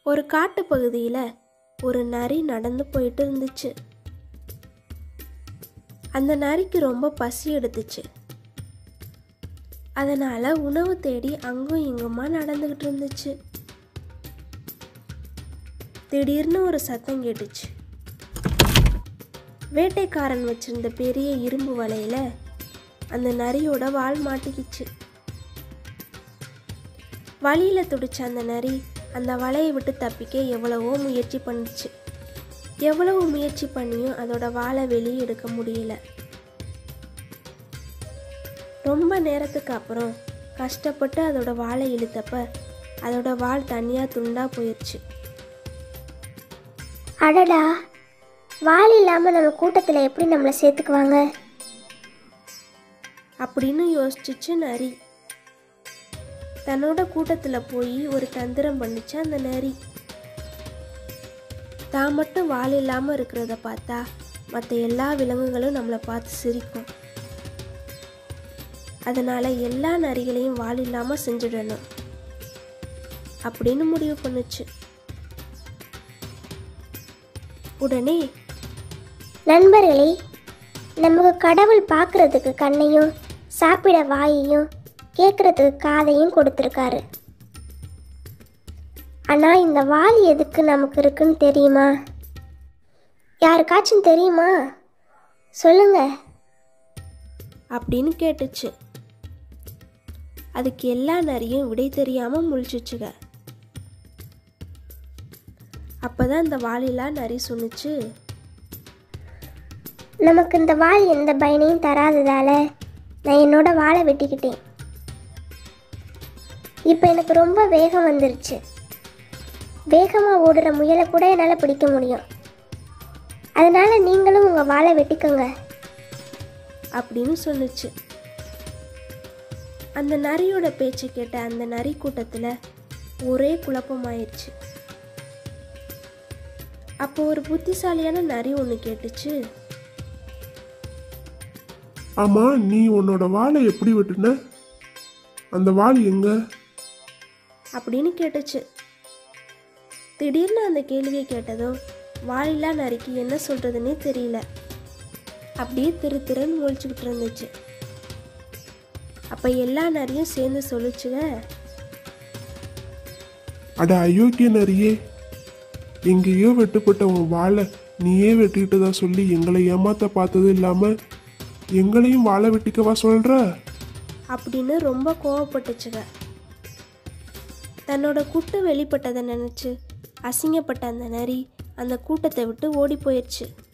ஒரு காட்டு பகுதியில் ஒரு நரி நடந்து போயிட்டு இருந்துச்சு அந்த நரிக்கு ரொம்ப பசி எடுத்துச்சு அதனால உணவு தேடி அங்கும் இங்குமா நடந்துகிட்டு இருந்துச்சு திடீர்னு ஒரு சத்தம் கேட்டுச்சு வேட்டைக்காரன் வச்சிருந்த பெரிய இரும்பு வலையில அந்த நரியோட வால் மாட்டிக்கிச்சு வழியில துடிச்ச அந்த நரி அந்த வலையை விட்டு தப்பிக்க எவ்வளவோ முயற்சி பண்ணுச்சு எவ்வளவு முயற்சி பண்ணியும் அதோட வாலை வெளியே எடுக்க முடியல ரொம்ப நேரத்துக்கு அப்புறம் கஷ்டப்பட்டு அதோட வாலை இழுத்தப்ப அதோட வால் தனியாக துண்டா போயிடுச்சு அடடா வால் இல்லாமல் நம்ம கூட்டத்தில் எப்படி நம்மளை சேர்த்துக்குவாங்க அப்படின்னு யோசிச்சுச்சு நரி தன்னோட கூட்டத்தில் போய் ஒரு தந்திரம் பண்ணுச்சு அந்த நரி தான் மட்டும் வால் இல்லாமல் இருக்கிறத பார்த்தா மற்ற எல்லா விலங்குகளும் நம்மளை பார்த்து சிரிக்கும் அதனால எல்லா நரிகளையும் வால் இல்லாமல் செஞ்சிடணும் அப்படின்னு முடிவு பண்ணுச்சு உடனே நண்பர்களே நமக்கு கடவுள் பார்க்கறதுக்கு கண்ணையும் சாப்பிட வாயையும் கேட்கறதுக்கு காதையும் கொடுத்துருக்காரு ஆனால் இந்த வால் எதுக்கு நமக்கு இருக்குன்னு தெரியுமா யாருக்காச்சும் தெரியுமா சொல்லுங்க அப்படின்னு கேட்டுச்சு அதுக்கு எல்லா நரியும் விடை தெரியாம முழிச்சுச்சுக அப்பதான் இந்த வாலிலா நரி சொன்னுச்சு நமக்கு இந்த வால் எந்த பயனையும் தராததால நான் என்னோட வாழை வெட்டிக்கிட்டேன் இப்போ எனக்கு ரொம்ப வேகம் வந்துருச்சு வேகமாக ஓடுற முயலை கூட என்னால் பிடிக்க முடியும் அதனால நீங்களும் உங்கள் வாழை வெட்டிக்கோங்க அப்படின்னு சொன்னுச்சு அந்த நரியோட பேச்சை கேட்ட அந்த நரி கூட்டத்துல ஒரே குழப்பமாயிருச்சு அப்போ ஒரு புத்திசாலியான நரி ஒன்று கேட்டுச்சு ஆமா நீ உன்னோட வாளை எப்படி வெட்டுன அந்த வாள் எங்க அப்படின்னு கேட்டுச்சு திடீர்னு அந்த கேள்வியை கேட்டதும் வாலில்லா நரிக்கு என்ன சொல்றதுன்னே தெரியல அப்படியே திரு திருன்னு முழிச்சுக்கிட்டு இருந்துச்சு அப்ப எல்லா நரியும் சேர்ந்து சொல்லுச்சுங்க அட அயோக்கிய நரியே எங்கேயோ வெட்டுப்பட்ட உன் வாளை நீயே வெட்டிக்கிட்டதா சொல்லி எங்களை ஏமாத்த பார்த்தது இல்லாம எங்களையும் வாழை வெட்டிக்கவா சொல்ற அப்படின்னு ரொம்ப கோவப்பட்டுச்சுங்க தன்னோட குட்டு வெளிப்பட்டதை நினைச்சு அசிங்கப்பட்ட அந்த நரி அந்த கூட்டத்தை விட்டு ஓடி போயிடுச்சு